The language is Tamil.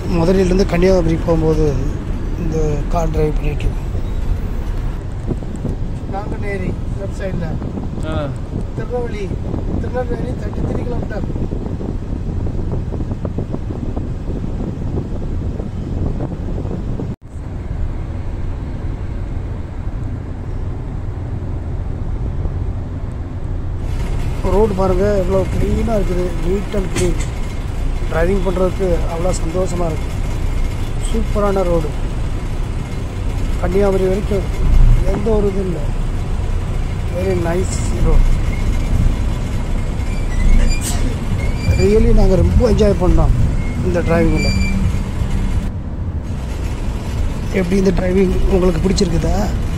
மதுரையிலேருந்து கன்னியாகுமரி போகும்போது இந்த கார் டிரைவ் பண்ணிட்டு இருக்கோம் நாங்குநேரி லெஃப்ட் சைடில் ஆ Tirunelveli Tirunelveli thirty three kilometre road பாருங்கள் எவ்வளோ க்ளீனாக இருக்குது நீட் அண்ட் க்ளீன் டிரைவிங் பண்ணுறதுக்கு அவ்வளோ சந்தோஷமாக இருக்குது சூப்பரான ரோடு கன்னியாகுமரி வரைக்கும் எந்த ஒரு இது இல்லை வெரி நைஸ் ரோடு ரியலி நாங்கள் ரொம்ப என்ஜாய் பண்ணோம் இந்த டிரைவிங்கில் எப்படி இந்த டிரைவிங் உங்களுக்கு பிடிச்சிருக்குதா